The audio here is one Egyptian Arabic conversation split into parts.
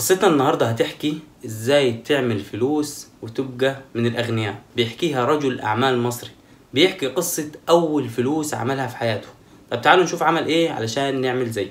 قصتنا النهاردة هتحكي ازاي تعمل فلوس وتبقى من الأغنياء بيحكيها رجل أعمال مصري بيحكي قصة أول فلوس عملها في حياته طب تعالوا نشوف عمل ايه علشان نعمل زيه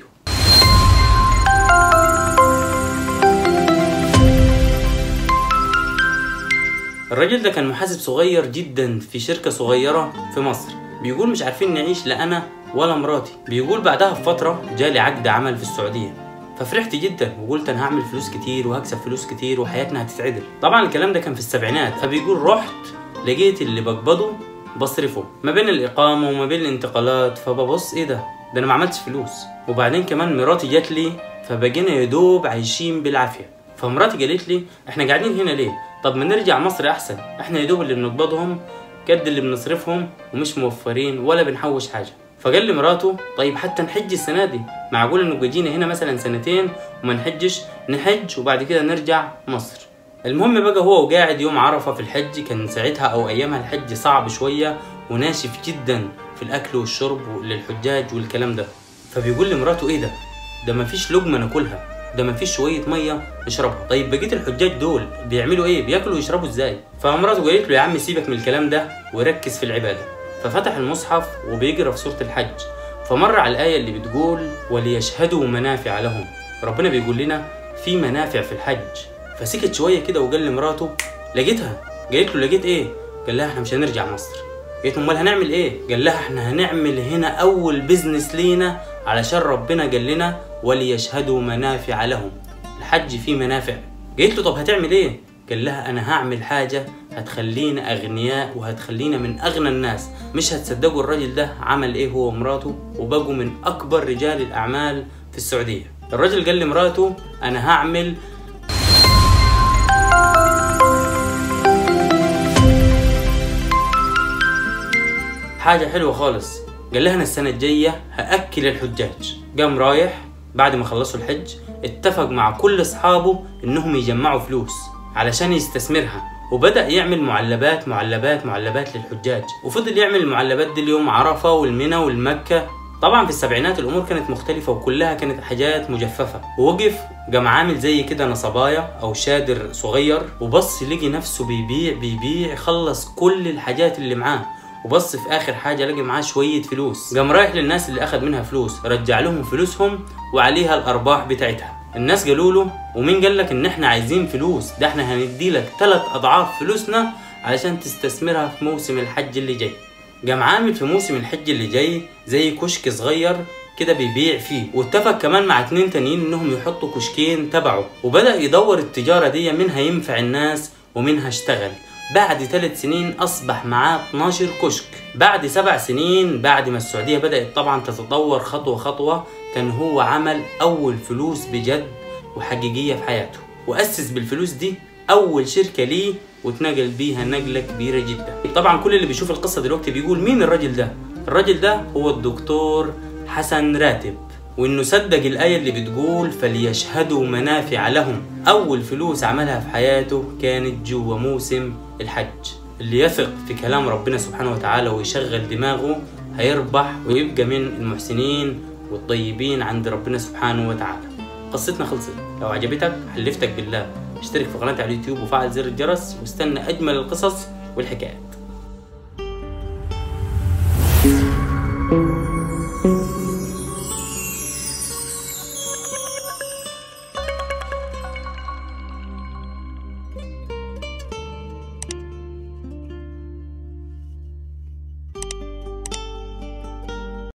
الراجل ده كان محاسب صغير جدا في شركة صغيرة في مصر بيقول مش عارفين نعيش لا أنا ولا مراتي بيقول بعدها بفترة جالي عقد عمل في السعودية ففرحت جدا وقلت انا هعمل فلوس كتير وهكسب فلوس كتير وحياتنا هتتعدل طبعا الكلام ده كان في السبعينات فبيقول رحت لقيت اللي بقبضه بصرفه ما بين الإقامة وما بين الانتقالات فببص ايه ده ده انا ما عملتش فلوس وبعدين كمان مراتي جات لي فبقينا يا دوب عايشين بالعافية فمراتي قالت لي احنا قاعدين هنا ليه طب ما نرجع مصر احسن احنا يا دوب اللي بنقبضهم قد اللي بنصرفهم ومش موفرين ولا بنحوش حاجه فقال لمراته طيب حتى نحج السنه دي معقول انه جينا هنا مثلا سنتين وما نحجش نحج وبعد كده نرجع مصر المهم بقى هو وقاعد يوم عرفه في الحج كان ساعتها او ايامها الحج صعب شويه وناشف جدا في الاكل والشرب للحجاج والكلام ده فبيقول لمراته ايه ده ده مفيش لقمه ناكلها ده مفيش شويه ميه نشربها طيب بقيه الحجاج دول بيعملوا ايه بياكلوا ويشربوا ازاي فمراته قالت له يا عم سيبك من الكلام ده وركز في العباده ففتح المصحف وبيقرا في سوره الحج فمر على الايه اللي بتقول وليشهدوا منافع لهم ربنا بيقول لنا في منافع في الحج فسكت شويه كده وقال لمراته لقيتها قالت له لقيت ايه قال لها احنا مش هنرجع مصر قالت له امال هنعمل ايه قال لها احنا هنعمل هنا اول بيزنس لينا علشان ربنا قال لنا وليشهدوا منافع لهم الحج فيه منافع قالت له طب هتعمل ايه قال لها انا هعمل حاجه هتخلينا اغنياء وهتخلينا من اغنى الناس مش هتصدقوا الراجل ده عمل ايه هو ومراته وبقوا من اكبر رجال الاعمال في السعوديه الراجل قال لمراته انا هعمل حاجة حلوة خالص قال لها أنا السنة الجاية هأكل الحجاج قام رايح بعد ما خلصوا الحج اتفق مع كل أصحابه إنهم يجمعوا فلوس علشان يستثمرها وبدأ يعمل معلبات معلبات معلبات للحجاج وفضل يعمل المعلبات دي اليوم عرفة والمنى والمكة طبعا في السبعينات الامور كانت مختلفه وكلها كانت حاجات مجففه ووقف قام عامل زي كده نصبايا او شادر صغير وبص لقي نفسه بيبيع بيبيع خلص كل الحاجات اللي معاه وبص في اخر حاجه لقي معاه شويه فلوس قام رايح للناس اللي اخذ منها فلوس رجع لهم فلوسهم وعليها الارباح بتاعتها الناس قالوا له ومين قال لك ان احنا عايزين فلوس ده احنا هندي لك ثلاث اضعاف فلوسنا علشان تستثمرها في موسم الحج اللي جاي قام عامل في موسم الحج اللي جاي زي كشك صغير كده بيبيع فيه واتفق كمان مع اتنين تانيين انهم يحطوا كشكين تبعه وبدأ يدور التجارة دي منها ينفع الناس ومنها اشتغل بعد ثلاث سنين أصبح معاه 12 كشك بعد سبع سنين بعد ما السعودية بدأت طبعا تتطور خطوة خطوة كان هو عمل أول فلوس بجد وحقيقية في حياته وأسس بالفلوس دي أول شركة ليه واتنقل بيها نقلة كبيرة جدا طبعا كل اللي بيشوف القصة دلوقتي بيقول مين الراجل ده الراجل ده هو الدكتور حسن راتب وانه صدق الايه اللي بتقول فليشهدوا منافع لهم اول فلوس عملها في حياته كانت جوا موسم الحج اللي يثق في كلام ربنا سبحانه وتعالى ويشغل دماغه هيربح ويبقى من المحسنين والطيبين عند ربنا سبحانه وتعالى قصتنا خلصت لو عجبتك حلفتك بالله اشترك في قناتي على اليوتيوب وفعل زر الجرس واستنى اجمل القصص والحكايات